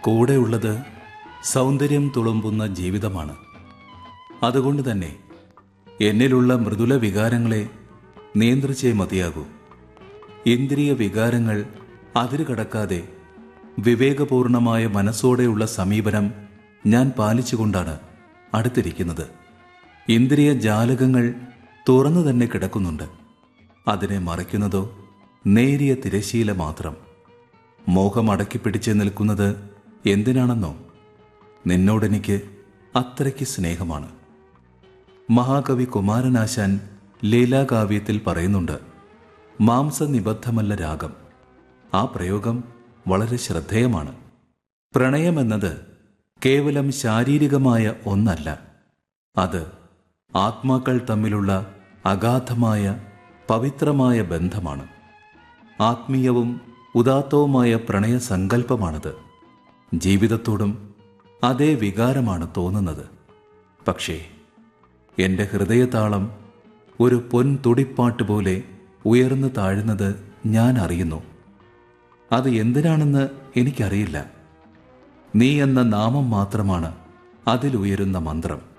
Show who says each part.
Speaker 1: കൂടെയുള്ളത് സൗന്ദര്യം തുളുമ്പുന്ന ജീവിതമാണ് അതുകൊണ്ട് തന്നെ എന്നിലുള്ള മൃദുല വികാരങ്ങളെ നിയന്ത്രിച്ചേ മതിയാകൂ ഇന്ദ്രിയ വികാരങ്ങൾ അതിരുകടക്കാതെ വിവേകപൂർണമായ മനസ്സോടെയുള്ള സമീപനം ഞാൻ പാലിച്ചുകൊണ്ടാണ് അടുത്തിരിക്കുന്നത് ഇന്ദ്രിയ ജാലകങ്ങൾ തുറന്നു തന്നെ കിടക്കുന്നുണ്ട് അതിനെ മറയ്ക്കുന്നതോ നേരിയ തിരശീല മാത്രം മോഹം അടക്കിപ്പിടിച്ച് നിൽക്കുന്നത് എന്തിനാണെന്നോ നിന്നോടെനിക്ക് അത്രയ്ക്ക് സ്നേഹമാണ് മഹാകവി കുമാരനാശാൻ ലീലാകാവ്യത്തിൽ പറയുന്നുണ്ട് മാംസനിബദ്ധമല്ല രാഗം ആ പ്രയോഗം വളരെ ശ്രദ്ധേയമാണ് പ്രണയമെന്നത് കേവലം ശാരീരികമായ ഒന്നല്ല അത് ആത്മാക്കൾ തമ്മിലുള്ള അഗാധമായ പവിത്രമായ ബന്ധമാണ് ആത്മീയവും ഉദാത്തവുമായ പ്രണയ സങ്കല്പമാണത് ജീവിതത്തോടും അതേ വികാരമാണ് തോന്നുന്നത് പക്ഷേ എൻ്റെ ഹൃദയതാളം ഒരു പൊൻ തുടിപ്പാട്ട് പോലെ ഉയർന്നു താഴുന്നത് ഞാൻ അറിയുന്നു അത് എന്തിനാണെന്ന് എനിക്കറിയില്ല നീ എന്ന നാമം മാത്രമാണ് അതിലുയരുന്ന മന്ത്രം